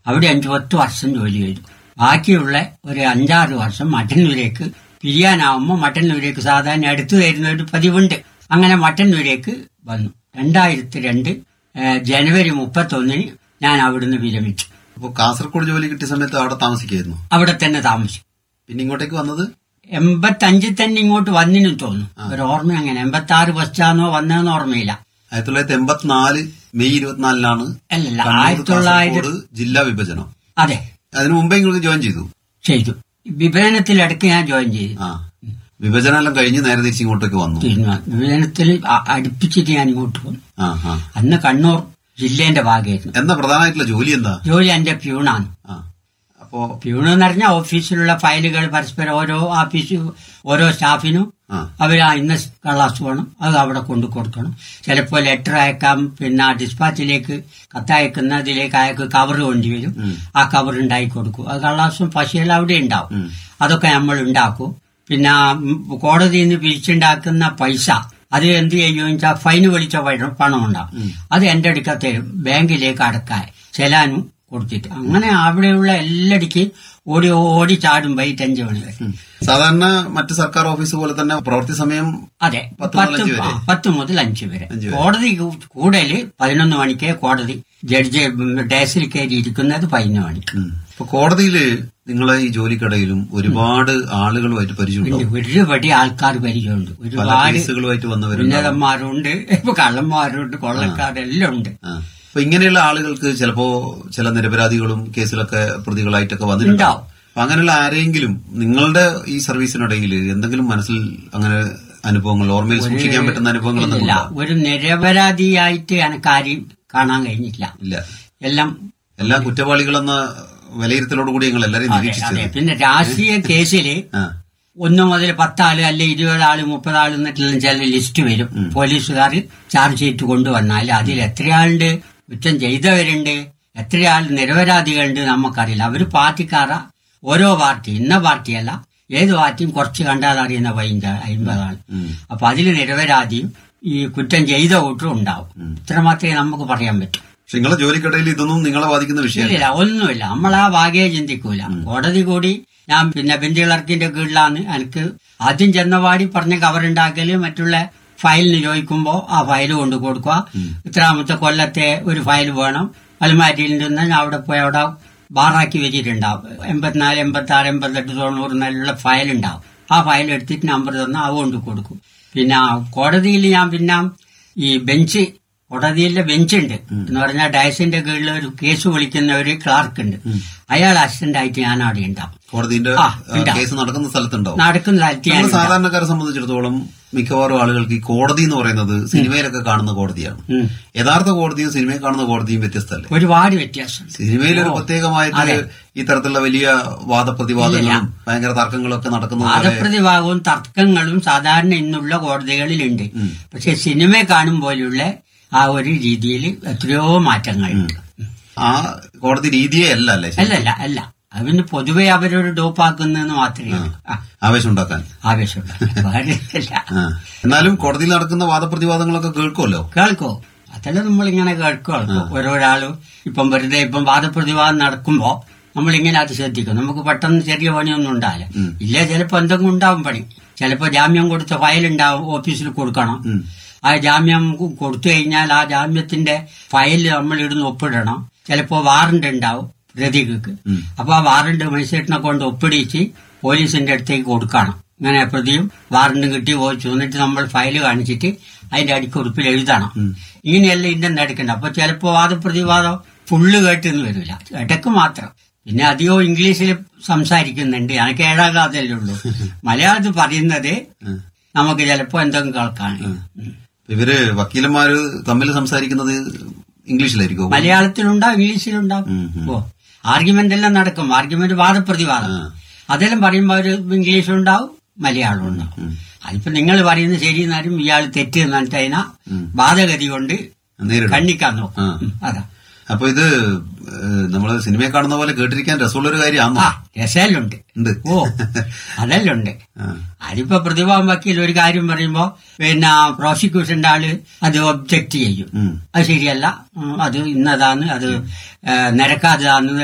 അവിടെ അഞ്ചു പത്ത് വർഷം ജോലി ചെയ്തു ബാക്കിയുള്ള ഒരു അഞ്ചാറ് വർഷം മട്ടന്നൂരേക്ക് പിരിയാനാവുമ്പോൾ മട്ടന്നൂരേക്ക് സാധാരണ അടുത്തു തരുന്ന ഒരു പതിവുണ്ട് അങ്ങനെ മട്ടന്നൂരേക്ക് വന്നു രണ്ടായിരത്തി രണ്ട് ഏഹ്, ജനുവരി മുപ്പത്തൊന്നിന് ഞാൻ അവിടുന്ന് വിരമിച്ചു അപ്പോൾ കാസർഗോഡ് ജോലി കിട്ടിയ സമയത്ത് അവിടെ താമസിക്കായിരുന്നു അവിടെ തന്നെ താമസിച്ചു പിന്നെ ഇങ്ങോട്ടേക്ക് വന്നത് എൺപത്തഞ്ചിൽ തന്നെ ഇങ്ങോട്ട് വന്നിനും തോന്നുന്നു ഒരു ഓർമ്മ അങ്ങനെ എൺപത്തി ആറ് ബസ്റ്റാന്നോ വന്നതെന്ന് ഓർമ്മയില്ല ആയിരത്തി തൊള്ളായിരത്തി എൺപത്തിനാല് മെയ് ഇരുപത്തിനാലിനാണ് അല്ലല്ല കണ്ണൂർ ആയിരത്തി തൊള്ളായിരത്തി കാസർഗോഡ് ജില്ലാ വിഭജനം അതെ അതിനു മുമ്പേ ഇങ്ങൾക്ക് ജോയിൻ ചെയ്തു ചെയ്തു വിഭജനത്തിലിടയ്ക്ക് ഞാൻ ജോയിൻ ചെയ്തു ആ വിഭജനം എല്ലാം കഴിഞ്ഞ് നേരെ തിരിച്ച് ഇങ്ങോട്ടേക്ക് വന്നു തീരുമാനം വിഭജനത്തിൽ അ- അടുപ്പിച്ചിട്ട് ഞാൻ ഇങ്ങോട്ട് പോന്നു ആ ആ അന്ന് കണ്ണൂർ ജില്ലേന്റെ ഭാഗമായിരുന്നു എന്താ പ്രധാനമായിട്ടുള്ള ജോലി എന്താ ജോലി എന്റെ പ്യൂണാണ് ആ അപ്പോ പ്യൂൺ എന്ന് പറഞ്ഞാൽ ഓഫീസിലുള്ള ഫയലുകൾ പരസ്പരം ഓരോ ഓഫീസ് ഓരോ സ്റ്റാഫിനും ആ അവർ ആ ഇന്ന കള്ളാസ് വേണം അത് അവിടെ കൊണ്ടു കൊടുക്കണം ചിലപ്പോൾ ലെറ്റർ അയക്കാം പിന്നെ ഡിസ്പാച്ചിലേക്ക് കത്തയക്കുന്നതിലേക്ക് അയക്ക് കവർ കൊണ്ടുവരും ആ കവർ ഉണ്ടാക്കി കൊടുക്കും അത് കള്ളാസും പശയെല്ലാം അവിടെ ഉണ്ടാവും അതൊക്കെ നമ്മൾ ഉണ്ടാക്കും പിന്നെ ഉം, കോടതിയിൽ നിന്ന് പിരിച്ചുണ്ടാക്കുന്ന പൈസ അത് എന്ത് ചെയ്യുമെന്ന് വെച്ചാൽ ഫൈന് വിളിച്ച പൈ- പണം ഉണ്ടാവും അത് എന്റെ അടുക്ക തരും ബാങ്കിലേക്ക് അടക്കാൻ ചെലാനും കൊടുത്തിട്ട് അങ്ങനെ അവിടെയുള്ള എല്ലാടിക്ക് ഓടി ഓടി ചാടും വൈകിട്ട് അഞ്ചു മണി വരെ സാധാരണ മറ്റ് സർക്കാർ ഓഫീസ് പോലെ തന്നെ പ്രവൃത്തി സമയം അതെ പത്ത് മുതൽ പത്ത് അഞ്ച് വരെ? ആ, പത്ത് മുതൽ അഞ്ച് വരെ അഞ്ച് വരെ. കോടതി കൂ- കൂടുതല് പതിനൊന്ന് മണിക്ക് കോടതി ജഡ്ജ് ഡേസിൽ കയറി ഇരിക്കുന്നത് പതിനൊന്ന് മണിക്ക് ഉം. ഇപ്പൊ കോടതിയില് നിങ്ങളെ ഈ ജോലിക്കിടയിലും ഒരുപാട് ആളുകളുമായിട്ട് പരിചയമുണ്ടാവും പിന്നെ ഒരുപടി ആൾക്കാർ പരിചയമുണ്ട് പല ഒരുപാട് കേസുകളുമായിട്ട് വന്നവരുണ്ടാവും ഉന്നതന്മാരുണ്ട് ഇപ്പൊ കള്ളന്മാരുണ്ട് കൊള്ളക്കാരെല്ലാം ഉണ്ട് ആ. അപ്പൊ ഇങ്ങനെയുള്ള ആളുകൾക്ക് ചിലപ്പോ ചില നിരപരാധികളും കേസിലൊക്കെ പ്രതികളായിട്ടൊക്കെ വന്നിട്ടുണ്ടാവും ഉണ്ടാവും. അപ്പൊ അങ്ങനെയുള്ള ആരെങ്കിലും നിങ്ങളുടെ ഈ സർവീസിനിടയിൽ എന്തെങ്കിലും മനസ്സിൽ അങ്ങനെ അനുഭവങ്ങൾ ഓർമ്മയിൽ സൂക്ഷിക്കാൻ പറ്റുന്ന അനുഭവങ്ങൾ ഇല്ല എന്തെങ്കിലും ഒരു നിരപരാധിയായിട്ട് എനക്കാരെയും കാണാൻ കഴിഞ്ഞില്ല ഇല്ല എല്ലാം എല്ലാ കുറ്റവാളികളെന്ന വിലയിരുത്തലോട് കൂടി ഞങ്ങൾ എല്ലാരെയും അതെ നിരീക്ഷിച്ചത് അതെ പിന്നെ രാഷ്ട്രീയ കേസില് ആ ഒന്ന് മുതൽ പത്താള് അല്ലെ ഇരുപതാള് മുപ്പതാള് എന്നിട്ടെല്ലാം ചില ലിസ്റ്റ് വരും പോലീസുകാർ ചാർജ് ചെയ്തിട്ട് കൊണ്ടുവന്നാൽ അതിൽ എത്രയാളുണ്ട് കുറ്റം ചെയ്തവരുണ്ട് എത്രയാൾ നിരപരാധികളുണ്ട് നമുക്കറിയില്ല അവര് പാർട്ടിക്കാര ഓരോ പാർട്ടി ഇന്ന പാർട്ടിയല്ല ഏത് പാർട്ടിയും കുറച്ച് കണ്ടാൽ അറിയുന്ന പതിനഞ്ച് അമ്പതാണ് അപ്പൊ അതിൽ നിരപരാധിയും ഈ കുറ്റം ചെയ്ത കൂട്ടും ഉണ്ടാവും ഇത്ര മാത്രമേ നമുക്ക് പറയാൻ പറ്റൂ പക്ഷെ നിങ്ങളെ ജോലിക്കിടയിൽ ഇതൊന്നും നിങ്ങളെ ബാധിക്കുന്ന വിഷയമല്ല ഇല്ല ഒന്നുമില്ല നമ്മൾ ആ ഭാഗ്യേ ചിന്തിക്കൂല കോടതി കൂടി ഞാൻ പിന്നെ ബെഞ്ച് ക്ലർക്കിന്റെ കീഴിലാണ് എനിക്ക് ആദ്യം ചെന്നപാടി പറഞ്ഞ കവറുണ്ടാക്കല് മറ്റുള്ള ഫയലിന് ചോദിക്കുമ്പോ ആ ഫയൽ കൊണ്ട് കൊടുക്കുക ഇത്രാമത്തെ കൊല്ലത്തെ ഒരു ഫയൽ വേണം അലമാരിയിൽ നിന്ന് ഞാൻ അവിടെ പോയി അവിടെ ബാറാക്കി വെച്ചിട്ടുണ്ടാവും എൺപത്തിനാല് എൺപത്തി ആറ് എൺപത്തെട്ട് തൊണ്ണൂറ് നല്ല ഫയൽ ഉണ്ടാവും ആ ഫയൽ എടുത്തിട്ട് നമ്പർ തന്നാൽ അത് കൊണ്ട് കൊടുക്കും പിന്നെ കോടതിയിൽ ഞാൻ പിന്നെ ഈ ബെഞ്ച് കോടതിയിലെ ബെഞ്ചുണ്ട് എന്ന് പറഞ്ഞാൽ ഡയസിന്റെ കീഴിൽ ഒരു കേസ് വിളിക്കുന്ന ഒരു ക്ലാർക്ക് ഉണ്ട് അയാൾ അസിസ്റ്റന്റ് ആയിട്ട് ഞാൻ അവിടെ ഉണ്ടാവും കോടതിന്റെ ആ, ആ, ഉണ്ടാവും. കേസ് നടക്കുന്ന സ്ഥലത്തുണ്ടാവും നടക്കുന്ന സ്ഥലത്ത് ഞാൻ നമ്മൾ ഉണ്ടാവും. സാധാരണക്കാരെ സംബന്ധിച്ചിടത്തോളം മിക്കവാറും ആളുകൾക്ക് ഈ കോടതി എന്ന് പറയുന്നത് സിനിമയിലൊക്കെ കാണുന്ന കോടതിയാണ് ഉം. യഥാർത്ഥ കോടതിയും സിനിമയിൽ കാണുന്ന കോടതിയും വ്യത്യസ്തമല്ലേ ഒരുപാട് വ്യത്യാസം സിനിമയിൽ ഒരു പ്രത്യേകമായിട്ട് അതെ. ഈ തരത്തിലുള്ള വലിയ വാദപ്രതിവാദങ്ങളും ഭയങ്കര തർക്കങ്ങളൊക്കെ നടക്കുന്നത് പോലെ വാദപ്രതിഭാഗവും തർക്കങ്ങളും സാധാരണ ഇന്നുള്ള കോടതികളിലുണ്ട് പക്ഷെ സിനിമ കാണുമ്പോലുള്ള ആ ഒരു രീതിയിൽ എത്രയോ മാറ്റങ്ങളുണ്ട് ആ കോടതി രീതിയേ അല്ല അല്ലേ ശരി? അല്ലല്ല അല്ല അതിന് പൊതുവെ അവരൊരു ഡോപ്പാക്കുന്നതെന്ന് മാത്രമേ ഉള്ളൂ. ആ, ആവേശം ഉണ്ടാക്കാൻ ആവേശമുള്ള വേറെ അല്ല ആ. എന്നാലും കോടതിയിൽ നടക്കുന്ന വാദപ്രതിവാദങ്ങളൊക്കെ കേൾക്കുമല്ലോ കേൾക്കോ അതെല്ലാം നമ്മളിങ്ങനെ കേൾക്കുമല്ലോ ഓരോരാളും ഇപ്പം വെറുതെ ഇപ്പം വാദപ്രതിവാദം നടക്കുമ്പോ നമ്മളിങ്ങനെ അത് ശ്രദ്ധിക്കും നമുക്ക് പെട്ടെന്ന് ചെറിയ പണിയൊന്നും ഉണ്ടാവില്ല ഇല്ല ചിലപ്പോ എന്തെങ്കിലും ഉണ്ടാവും പണി ചിലപ്പോ ജാമ്യം കൊടുത്ത ഫയൽ ഉണ്ടാവും ഓഫീസിൽ കൊടുക്കണം ആ ജാമ്യം കൊ- കൊടുത്തു കഴിഞ്ഞാൽ ആ ജാമ്യത്തിന്റെ ഫയൽ നമ്മൾ ഇടുന്ന് ഒപ്പിടണം ചിലപ്പോ വാറണ്ട് ഉണ്ടാവും പ്രതികൾക്ക് അപ്പൊ ആ വാറണ്ട് മജിസ്ട്രേറ്റിനെ കൊണ്ട് ഒപ്പിടിച്ച് പോലീസിന്റെ അടുത്തേക്ക് കൊടുക്കണം ഇങ്ങനെ പ്രതിയും വാറണ്ടും കിട്ടി പോയിച്ചു എന്നിട്ട് നമ്മൾ ഫയൽ കാണിച്ചിട്ട് അതിന്റെ അടിക്കുറിപ്പിൽ എഴുതണം ഇങ്ങനെയല്ല ഇതിന്റെ എടുക്കണ്ട അപ്പൊ ചിലപ്പോ വാദപ്രതിവാദം ഫുള്ള് കേട്ടെന്ന് വരില്ല ഇടക്ക് മാത്രം പിന്നെ അധികവും ഇംഗ്ലീഷിൽ സംസാരിക്കുന്നുണ്ട് എനിക്ക് ഏഴാം ക്ലാസ്സല്ലേ ഉള്ളൂ മലയാളത്തിൽ പറയുന്നത് നമുക്ക് ചിലപ്പോ എന്തെങ്കിലും കേൾക്കാൻ ഉം. ഇവര് വക്കീലന്മാര് തമ്മിൽ സംസാരിക്കുന്നത് ഇംഗ്ലീഷിലായിരിക്കും മലയാളത്തിലുണ്ടാവും ഇംഗ്ലീഷിലുണ്ടാവും ഓ ആർഗ്യുമെന്റ് എല്ലാം നടക്കും ആർഗ്യുമെന്റ് വാദപ്രതിവാദം അതെല്ലാം പറയുമ്പോ ഒരു ഇംഗ്ലീഷുണ്ടാവും മലയാളം ഉണ്ടാവും അതിപ്പോ നിങ്ങൾ പറയുന്നത് ശരി എന്നാലും ഇയാൾ തെറ്റ് എന്ന് പറഞ്ഞിട്ട് അതിനാ വാദഗതി കൊണ്ട് നേരിടും ഖണ്ഡിക്കാൻ നോക്കും ആ. ഉം, അതാ അപ്പൊ ഇത് ഏഹ്, നമ്മള് സിനിമയെ കാണുന്ന പോലെ കേട്ടിരിക്കാൻ രസമുള്ള ഒരു കാര്യമാണോ ആ രസലുണ്ട് ഉണ്ട് ഓ അതെല്ലാം ഉണ്ട് ആ. അതിപ്പോ പ്രതിഭാ വക്കീൽ ഒരു കാര്യം പറയുമ്പോ പിന്നെ പ്രോസിക്യൂഷന്റെ ആള് അത് ഒബ്ജക്ട് ചെയ്യും ഉം. അത് ശരിയല്ല ഉം, അത് ഇന്നതാണ് അത് ഏഹ്, നിരക്കാത്തതാണ്